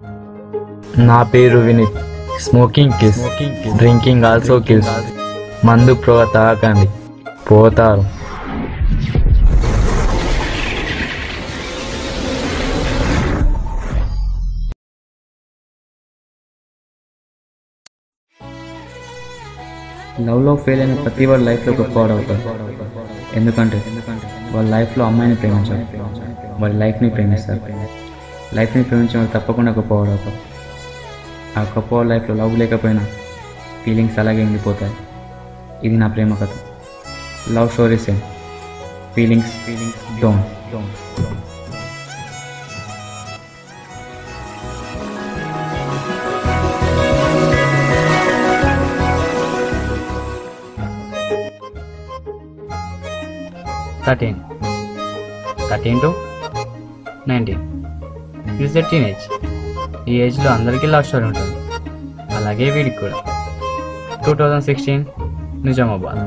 నా పేరు Vineeth smoking kills drinking also kills మందు ప్రోగ తాగకండి పోతారు లవ్లో ఫెయిల్ అయిన ప్రతి వాడు లైఫ్లో గొప్పవాడు అవుతాడు ఎందుకంటే వాళ్ళ లైఫ్లో అమ్మాయిని ప్రేమించారు వాళ్ళ లైఫ్ని ప్రేమిస్తారు లైఫ్ని ప్రేమించిన వాళ్ళు తప్పకుండా గొప్పవాడు అవుతారు ఆ గొప్పవాడు లైఫ్లో లవ్ లేకపోయినా ఫీలింగ్స్ అలాగే ఉండిపోతాయి ఇది నా ప్రేమ కథ లవ్ స్టోరీస్ ఏం feelings feelings don't don't thirteen thirteen to nineteen is the teenage ఈ ఏజ్లో అందరికీ లవ్ స్టోరీ ఉంటుంది అలాగే వీడికి కూడా టూ థౌజండ్ సిక్స్టీన్ నిజామాబాద్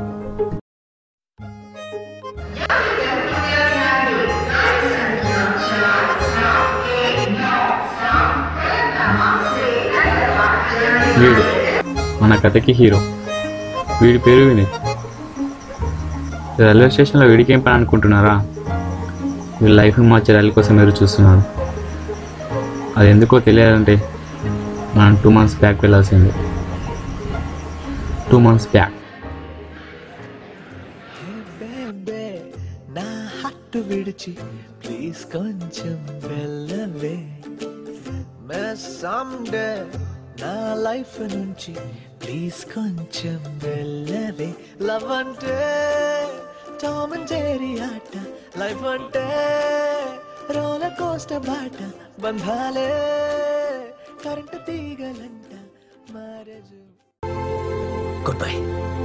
వీడు మన కథకి హీరో వీడి పేరు వినీత్ రైల్వే స్టేషన్లో వీడికి ఏం పని అనుకుంటున్నారా వీళ్ళ లైఫ్ని మార్చే రైలు కోసం ఎదురు చూస్తున్నాడు అది ఎందుకో తెలియాలంటే మనం టూ మంత్స్ బ్యాక్ వెళ్ళాల్సిందే టూ మంత్స్ బ్యాక్ బేబే నా హట్టు విడిచి ప్లీజ్ కొంచెం వెళ్ళవే సమ్డే నా లైఫ్ నుంచి ప్లీజ్ కొంచెం వెళ్ళవే లవ్ అంటే టామ్ అండ్ జెర్రీ ఆట లైఫ్ అంటే రోలర్ కోస్టర్ బాట బంధాలే కరెంటు తీగలంట మ్యారేజ్ గుడ్ బై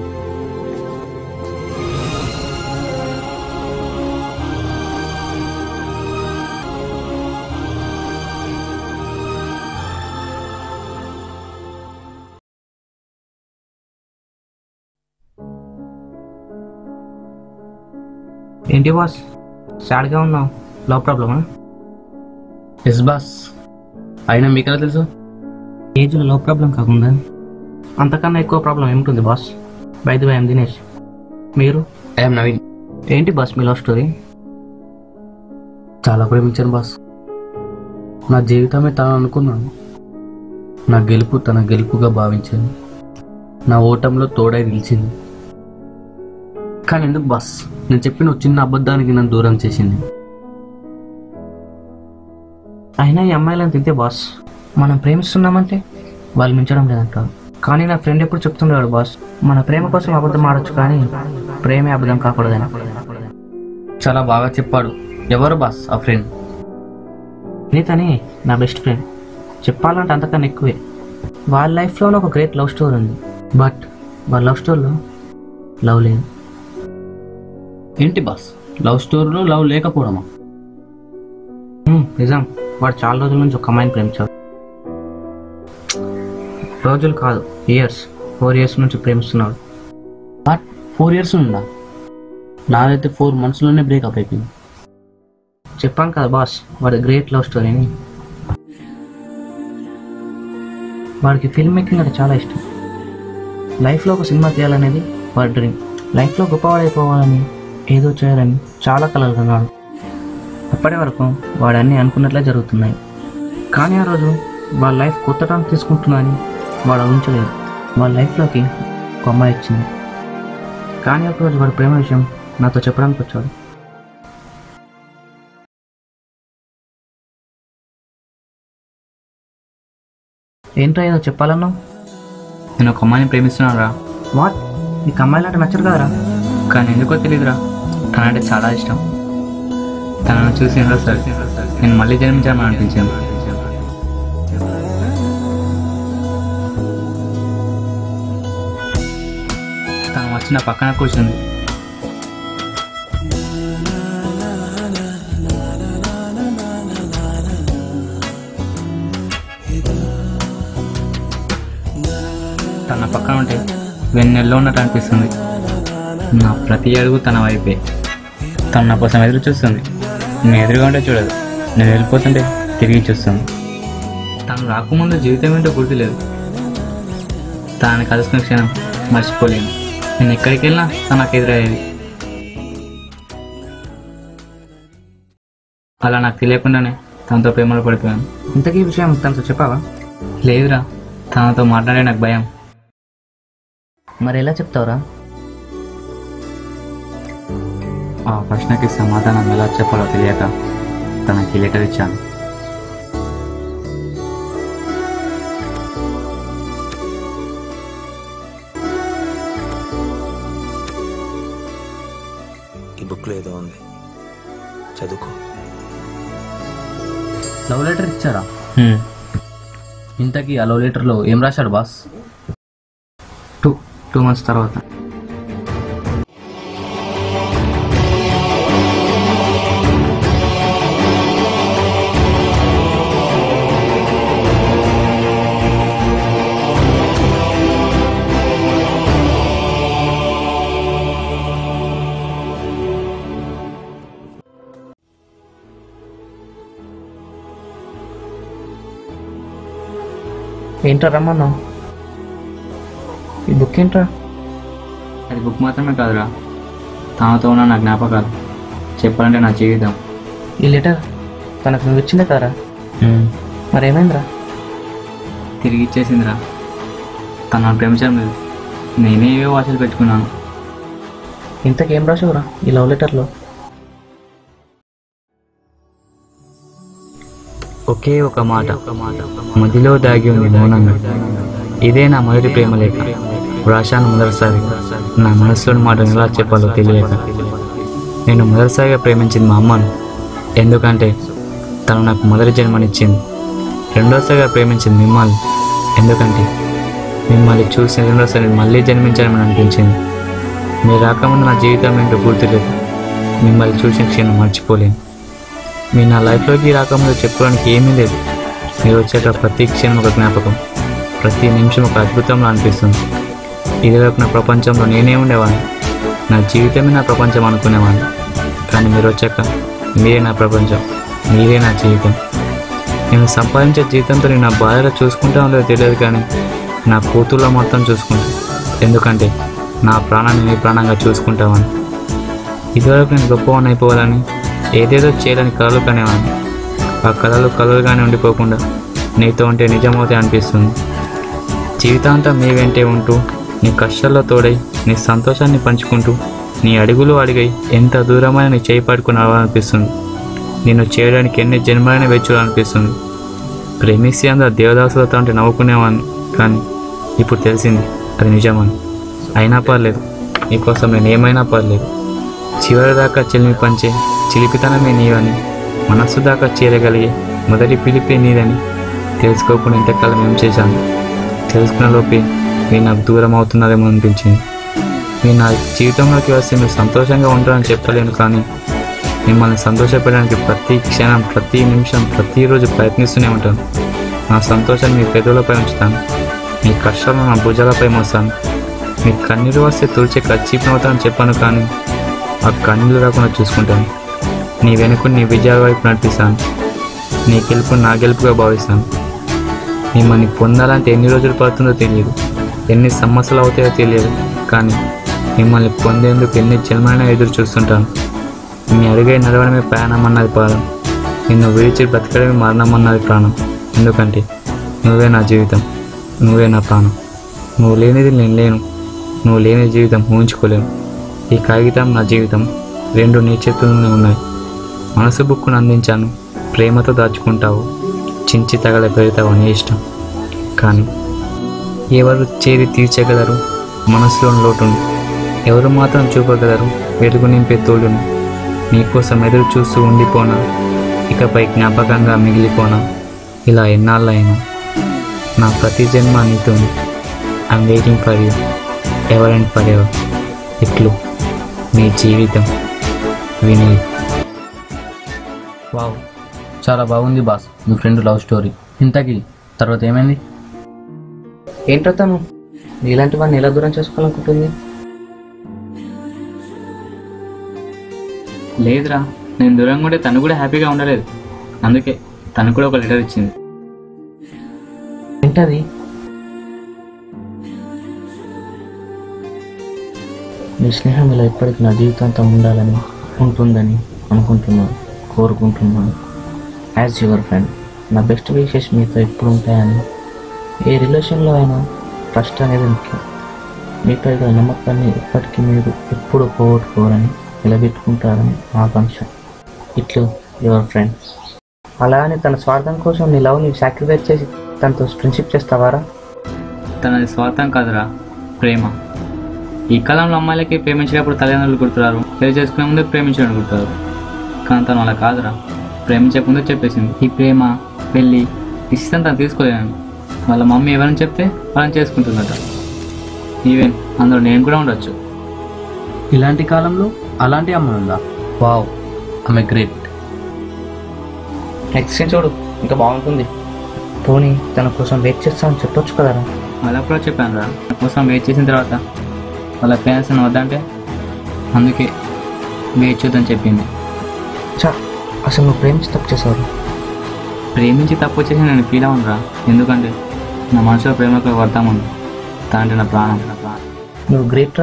ఏంటి బాస్ సాడ్గా ఉన్నావు లో ప్రాబ్లమా ఎస్ బాస్ అయినా మీకెలా తెలుసు ఏజ్లో లో ప్రాబ్లం కాకుండా అంతకన్నా ఎక్కువ ప్రాబ్లం ఏముంటుంది బాస్ బైది బై దినేష్ మీరు ఐఎమ్ నవీన్ ఏంటి బాస్ మీ లవ్ స్టోరీ చాలా ప్రేమించాను బాస్ నా జీవితమే తను అనుకున్నాను నా గెలుపు తన గెలుపుగా భావించాను నా ఓటంలో తోడై నిలిచింది కానీ ఎందుకు బాస్ నేను చెప్పిన ఓ చిన్న అబద్ధానికి నన్ను దూరం చేసింది అయినా ఈ అమ్మాయిలను తింటే బాస్ మనం ప్రేమిస్తున్నామంటే వాళ్ళు మించడం లేదంట కానీ నా ఫ్రెండ్ ఎప్పుడు చెప్తుండేవాడు బాస్ మన ప్రేమ కోసం అబద్ధం ఆడొచ్చు కానీ ప్రేమే అబద్ధం కాకూడదని చాలా బాగా చెప్పాడు ఎవరు బాస్ ఆ ఫ్రెండ్ నీతని నా బెస్ట్ ఫ్రెండ్ చెప్పాలంటే అంతకన్నా ఎక్కువే వాళ్ళ లైఫ్లోనే ఒక గ్రేట్ లవ్ స్టోరీ ఉంది బట్ వాళ్ళ లవ్ స్టోరీలో లవ్ లేదు ఏంటి బాస్ లవ్ స్టోరీలో లవ్ లేకపోవడమా హ్మ్, నిజం వాడు చాలా రోజుల నుంచి ఒక అమ్మాయిని ప్రేమించాడు రోజులు కాదు ఇయర్స్ ఫోర్ ఇయర్స్ నుంచి ప్రేమిస్తున్నాడు వాట్ ఫోర్ ఇయర్స్ ఉందా నాదైతే ఫోర్ మంత్స్లోనే బ్రేకప్ అయిపోయింది చెప్పాను కదా బాస్ వాడి గ్రేట్ లవ్ స్టోరీని వాడికి ఫిల్మ్ మేకింగ్ అంటే చాలా ఇష్టం లైఫ్లో ఒక సినిమా తీయాలనేది వాడి డ్రీమ్ లైఫ్లో గొప్పవాడైపోవాలని ఏదో చేయాలని చాలా కలలు కన్నాడు అప్పటి వరకు వాడు అన్నీ అనుకున్నట్లే జరుగుతున్నాయి కానీ ఆ రోజు వాళ్ళ లైఫ్ కొత్త టర్న్ తీసుకుంటుందని వాడు ఊహించలేదు వాళ్ళ లైఫ్లోకి ఒక అమ్మాయి వచ్చింది కానీ ఒకరోజు వాడి ప్రేమ విషయం నాతో చెప్పడానికి వచ్చాడు ఏంటో ఏదో చెప్పాలన్నావు నేను ఒక అమ్మాయిని ప్రేమిస్తున్నాను రా వాట్ నీకు అమ్మాయిలు అంటే నచ్చరు కదరా కానీ ఎందుకో తెలియదురా తనంటే చాలా ఇష్టం తనను చూసి సార్ నేను మళ్ళీ జన్మించాలని అనిపించాను తను వచ్చి నా పక్కన కూర్చుంది తన పక్కన ఉంటే వెన్నెల్లో ఉన్నట్టు అనిపిస్తుంది నా ప్రతి అడుగు తన వైపే తను నా కోసం ఎదురు చూస్తుంది నేను ఎదురుగా ఉంటే చూడదు నేను వెళ్ళిపోతుంటే తిరిగి చూస్తుంది తను రాకముందు జీవితం ఏంటో గుర్తులేదు తనని కలుసుకున్న క్షణం మర్చిపోలేను నేను ఎక్కడికి వెళ్ళినా తను నాకు ఎదురయ్యేది అలా నాకు తెలియకుండానే తనతో ప్రేమలో పడిపోయాను ఇంతకీ ఈ విషయం తనతో చెప్పావా లేదురా తనతో మాట్లాడే నాకు భయం మరి ఎలా చెప్తావురా ఆ ప్రశ్నకి సమాధానం ఎలా చెప్పాలో తెలియక తనకి లెటర్ ఇచ్చాను ఈ బుక్లో ఏదో ఉంది చదువుకో లవ్ లెటర్ ఇచ్చారా హ్మ్. ఇంతకీ ఆ లవ్ లెటర్లో ఏం రాశాడు బాస్ టూ టూ మంత్స్ తర్వాత ఏంట్రా రమ్మన్నావు ఈ బుక్ ఏంట్రా అది బుక్ మాత్రమే కాదురా తనతో ఉన్న నా జ్ఞాపకాలు చెప్పాలంటే నా జీవితం ఈ లెటర్ తనకు నువ్వు ఇచ్చిందే కదరా మరేమైందిరా తిరిగి ఇచ్చేసిందిరా తన నన్ను ప్రేమించడం లేదు నేనే ఏవో ఆశలు పెట్టుకున్నాను ఇంతకేం రాసావురా ఈ లవ్ లెటర్లో ఒకే ఒక మాట మదిలో దాగి ఉంది మౌనంగా ఇదే నా మొదటి ప్రేమ లేఖ వ్రాశాను మొదటిసారి నా మనసులోని మాటను ఎలా చెప్పాలో తెలియక నేను మొదటిసారిగా ప్రేమించింది మా అమ్మను ఎందుకంటే తను నాకు మొదటి జన్మనిచ్చింది రెండోసారిగా ప్రేమించింది మిమ్మల్ని ఎందుకంటే మిమ్మల్ని చూసి రెండోసారి మళ్ళీ జన్మించాలని అనిపించింది మీరు రాకముందు నా జీవితం ఏంటో గుర్తులేదు మిమ్మల్ని చూసిన క్షణం మర్చిపోలేను మీరు నా లైఫ్లోకి రాకముందు చెప్పుకోవడానికి ఏమీ లేదు మీరు వచ్చేట ప్రతి క్షణం ఒక జ్ఞాపకం ప్రతి నిమిషం ఒక అద్భుతంలో అనిపిస్తుంది ఇదివరకు నా ప్రపంచంలో నేనే ఉండేవాడిని నా జీవితమే నా ప్రపంచం అనుకునేవాడిని కానీ మీరు వచ్చాక మీరే నా ప్రపంచం మీరే నా జీవితం నేను సంపాదించే జీవితంతో నేను నా భార్యలో చూసుకుంటా ఉందో తెలియదు కానీ నా కూతుర్లో మొత్తం చూసుకుంటాను ఎందుకంటే నా ప్రాణాన్ని నీ ప్రాణంగా చూసుకుంటామని ఇదివరకు నేను గొప్పవాడిని అయిపోవాలని ఏదేదో చేయాలని కలలు కానివ్వండి ఆ కళలు కలలుగానే ఉండిపోకుండా నీతో ఉంటే నిజమవుతాయి అనిపిస్తుంది జీవితాంతం మీ వెంటే ఉంటూ నీ కష్టాల్లో తోడై నీ సంతోషాన్ని పంచుకుంటూ నీ అడుగులు అడిగై ఎంత దూరమైన నీ చేయి పట్టుకుని నడవాలనిపిస్తుంది నిన్ను చేయడానికి ఎన్ని జన్మలైన వెచ్చులనిపిస్తుంది ప్రేమిస్తే అందరూ దేవదాసులతో అంటే నవ్వుకునేవాడిని కానీ ఇప్పుడు తెలిసింది అది నిజమని అయినా పర్లేదు నీకోసం నేను ఏమైనా పర్లేదు చివరి దాకా చెలిమి పంచే చిలిపితనమే నీవని మనస్సు దాకా చేరగలిగే మొదటి పిలిపే నీదని తెలుసుకోకుండా ఇంతకాలం ఏం చేశాను తెలుసుకున్న లోపే మీరు నాకు దూరం అవుతున్నారేమో అనిపించింది మీరు నా జీవితంలోకి వస్తే మీరు సంతోషంగా ఉంటారని చెప్పలేను కానీ మిమ్మల్ని సంతోషపెట్టడానికి ప్రతి క్షణం ప్రతి నిమిషం ప్రతిరోజు ప్రయత్నిస్తూనే ఉంటాను నా సంతోషాన్ని మీ పెదవులపై ఉంచుతాను మీ కష్టాలను నా భుజాలపై మోస్తాను మీ కన్నీరు వస్తే తుడిచే ఖర్చీపవుతానని చెప్పాను కానీ ఆ కన్నీళ్ళు రాకుండా చూసుకుంటాను నీ వెనుక నీ విజయాల వైపు నడిపిస్తాను నీ గెలుపు నా గెలుపుగా భావిస్తాను మిమ్మల్ని పొందాలంటే ఎన్ని రోజులు పడుతుందో తెలియదు ఎన్ని సమస్యలు అవుతాయో తెలియదు కానీ మిమ్మల్ని పొందేందుకు ఎన్ని జన్మైనా ఎదురు చూస్తుంటాను మీ అడుగై నడవడమే ప్రయాణం అన్నది పాదం నిన్ను విడిచి బ్రతకడమే మరణం అన్నది ప్రాణం ఎందుకంటే నువ్వే నా జీవితం నువ్వే నా ప్రాణం నువ్వు లేనిది నేను లేను నువ్వు లేని జీవితం ఊహించుకోలేను ఈ కాగితం నా జీవితం రెండు నీ చేతుల్లోనే ఉన్నాయి మనసు బుక్కును అందించాను ప్రేమతో దాచుకుంటావు చించి తగల పెడతావు నీ ఇష్టం కానీ ఎవరు చేరి తీర్చగలరు మనసులోని లోటును ఎవరు మాత్రం చూపగలరు వెలుగు నింపే తోడును నీకోసం ఎదురు చూస్తూ ఉండిపోనా ఇకపై జ్ఞాపకంగా మిగిలిపోనా ఇలా ఎన్నాళ్ళైనా నా ప్రతి జన్మ నీతో I'm waiting for you ever and forever ఇట్లు నీ జీవితం వినీత్ వావ్ చాలా బాగుంది బాస్ మీ ఫ్రెండ్ లవ్ స్టోరీ ఇంతకీ తర్వాత ఏమైంది ఏంట్రా తను నీలాంటి వాడిని ఎలా దూరం చేసుకోవాలనుకుంటుంది లేదురా నేను దూరంగా ఉంటే తను కూడా హ్యాపీగా ఉండలేదు అందుకే తను కూడా ఒక లెటర్ ఇచ్చింది ఏంటది మీ స్నేహం ఇలా ఎప్పటికీ నా జీవితాంతం ఉండాలని ఉంటుందని అనుకుంటున్నాను కోరుకుంటున్నాను యాజ్ యువర్ ఫ్రెండ్ నా బెస్ట్ విషెస్ మీతో ఎప్పుడు ఉంటాయని ఏ రిలేషన్లో అయినా ట్రస్ట్ అనేది ముఖ్యం మీపై గల నమ్మకాన్ని ఎప్పటికీ మీరు ఎప్పుడు పోగొట్టుకోవాలని నిలబెట్టుకుంటారని ఆకాంక్ష ఇట్లు యువర్ ఫ్రెండ్ అలా అని తన స్వార్థం కోసం నీ లవ్ని సాక్రిఫైస్ చేసి తనతో ఫ్రెండ్షిప్ చేస్తావారా తనది స్వార్థం కాదురా ప్రేమ ఈ కాలంలో అమ్మాయిలకి ప్రేమించేటప్పుడు తల్లిదండ్రులు గుర్తురారు పెళ్లి చేసుకునే ముందే ప్రేమించడం గుర్తురారు కానీ తను అలా కాదురా ప్రేమించే ముందే చెప్పేసింది ఈ ప్రేమ పెళ్ళి ఇష్టం తను తీసుకోలేను వాళ్ళ మమ్మీ ఎవరైనా చెప్తే వాళ్ళని చేసుకుంటుందట ఈవెన్ అందులో నేను కూడా ఉండొచ్చు ఇలాంటి కాలంలో అలాంటి అమ్మ ఉందా వావ్ ఆమె గ్రేట్ నెక్స్ట్ సీన్ చూడు ఇంకా బాగుంటుంది పోనీ తన కోసం వెయిట్ చేస్తామని చెప్పొచ్చు కదరా వాళ్ళకు కూడా చెప్పాను రా నా కోసం వెయిట్ చేసిన తర్వాత వాళ్ళ పేరెంట్స్ వద్దంటే అందుకే వెయిట్ చూద్దని చెప్పింది చా అసలు నువ్వు ప్రేమించి తప్పు చేసావు ప్రేమించి తప్పు చేసి నేను ఫీల్ అవునురా ఎందుకంటే నా మనసులో ప్రేమకు వర్తం ఉంది తాంటే నా ప్రాణం నా ప్రాణం నువ్వు గ్రేట్ రా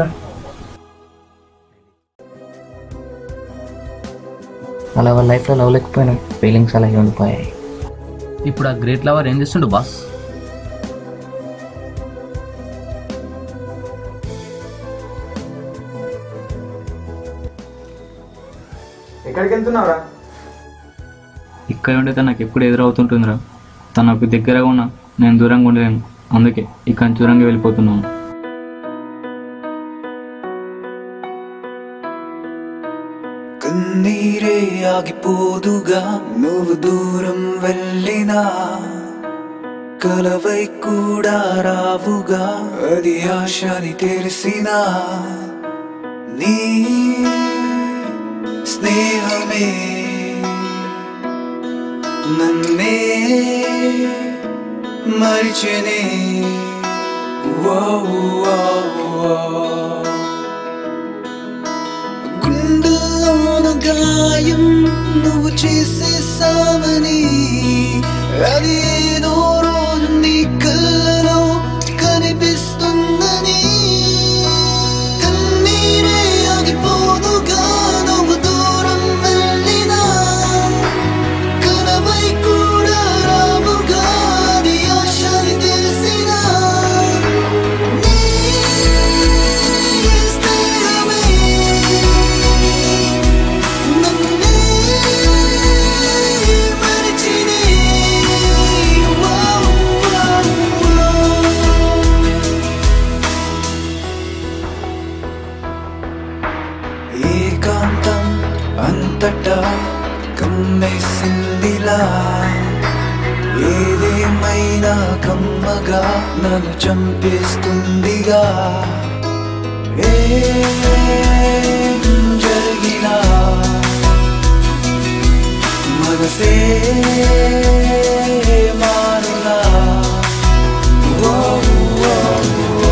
అలా వాళ్ళ లైఫ్లో లవ్ లేకపోయినా ఫీలింగ్స్ అలాగే ఉండిపోయాయి ఇప్పుడు ఆ గ్రేట్ లవర్ ఏం చేస్తుండు బాస్ ఎక్కడికి వెళ్తున్నావురా ఇక్కడ ఉంటే తను నాకు ఎప్పుడు ఎదురవుతుంటుందిరా తను నాకు దగ్గరగా ఉన్నా నేను దూరంగా ఉండలేను అందుకే ఇక్కడ నుంచి దూరంగా వెళ్ళిపోతున్నాను కన్నీరే ఆగిపోదుగా నువ్వు దూరం వెళ్ళినా కలవై కూడా రావుగా అది ఆశని తెలిసినా నీ స్నేహమే నన్నే మరిచనే ఓ ఓ ఓ గుండెల్లోన గాయం నువ్వు చేసేసావని అది ఏదో రోజు నీ కళ్ళలో కనిపిస్తుందని కన్నీరే ఆగిపోదుగా నువ్వు దూరం వెళ్ళినా కనవై కూడా రావుగా అది ఆశని తెలిసినా నీ స్నేహమే నన్నే మరిచినే వావ్ వావ్ ఏకాంతం అంతటా కమ్మేసిందిలా ఏదేమైనా కమ్మగా నన్ను చంపేస్తుందిగా ఏం జరిగినా మనసే మారులా ఓ ఓ ఓ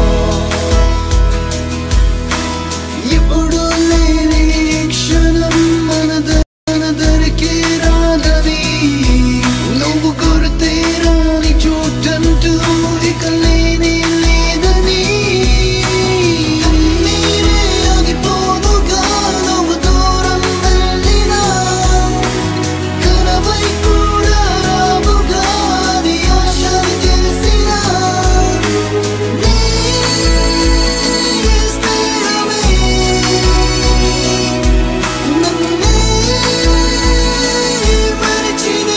ఇప్పుడు లేని ఈ క్షణం మనదరికి రాదని నువ్వు కొడితే రాని చోటంటూ ఇక లేని లేదని కన్నీరే ఆగిపోదుగా నువ్వు దూరం వెళ్ళినా కనవై కూడా రావుగా అది ఆశని తెలిసినా నీ స్నేహమే నన్నే మరిచినే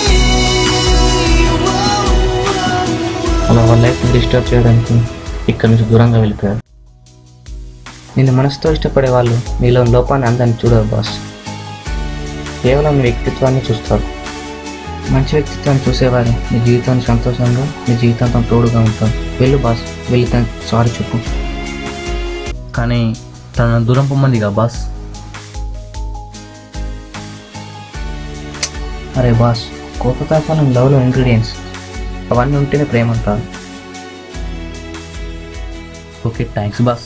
వావ్ వావ్ అలా వాళ్ళ లైఫ్ని డిస్టర్బ్ చేయడానికి ఇక్కడ నుంచి దూరంగా వెళ్ళిపోయారు నిన్ను మనసుతో ఇష్టపడే వాళ్ళు నీలో లోపాన్ని అందాన్ని చూడరు బాస్ కేవలం నీ వ్యక్తిత్వాన్ని చూస్తారు మంచి వ్యక్తిత్వాన్ని చూసేవారు నీ జీవితాన్ని సంతోషంగా నీ జీవితాంతం తోడుగా ఉంటారు వెళ్ళు బాస్ వెళ్ళి తనకి సారీ చెప్పు కానీ తన దూరం పొమ్మందిగా బాస్ అరే బాస్ కోపతాపాలను లవ్లో ఇంగ్రీడియంట్స్ అవన్నీ ఉంటేనే ప్రేమ అంటారు ఓకే థ్యాంక్స్ బాస్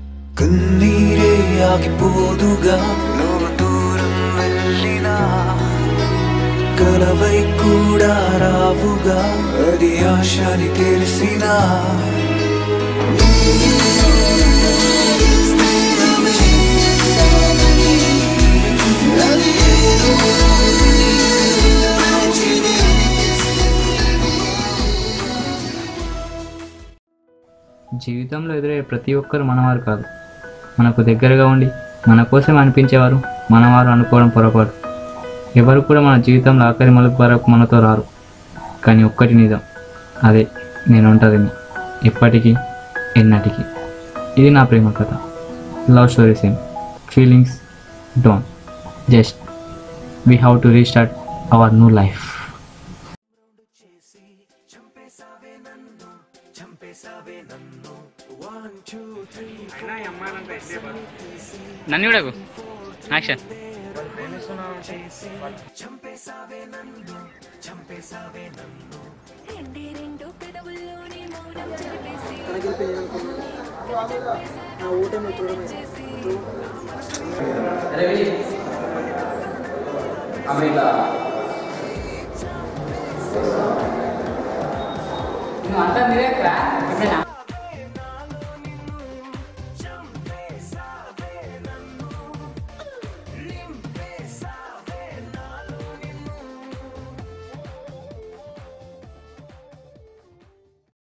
కన్నీరే ఆగిపోదుగా నువ్వు దూరం వెళ్ళినా కలవై కూడా రావుగా అది ఆశని తెలిసినా జీవితంలో ఎదురయ్యే ప్రతి ఒక్కరు మనవారు కాదు మనకు దగ్గరగా ఉండి మన కోసం అనిపించేవారు మనవారు అనుకోవడం పొరపాటు ఎవరు కూడా మన జీవితంలో ఆఖరి మలుపు వరకు మనతో రారు కానీ ఒక్కటి నిజం అదే నేను ఉంటుందని ఎప్పటికీ ఎన్నటికీ ఇది నా ప్రేమ కథ లవ్ స్టోరీస్ ఏం feelings don't just we have to restart our new life నన్ను కూడా యాక్షన్ రెండే రెండు పెదవుల్లోని మౌనం చెరిపేసి నువ్వు అంతా మీరే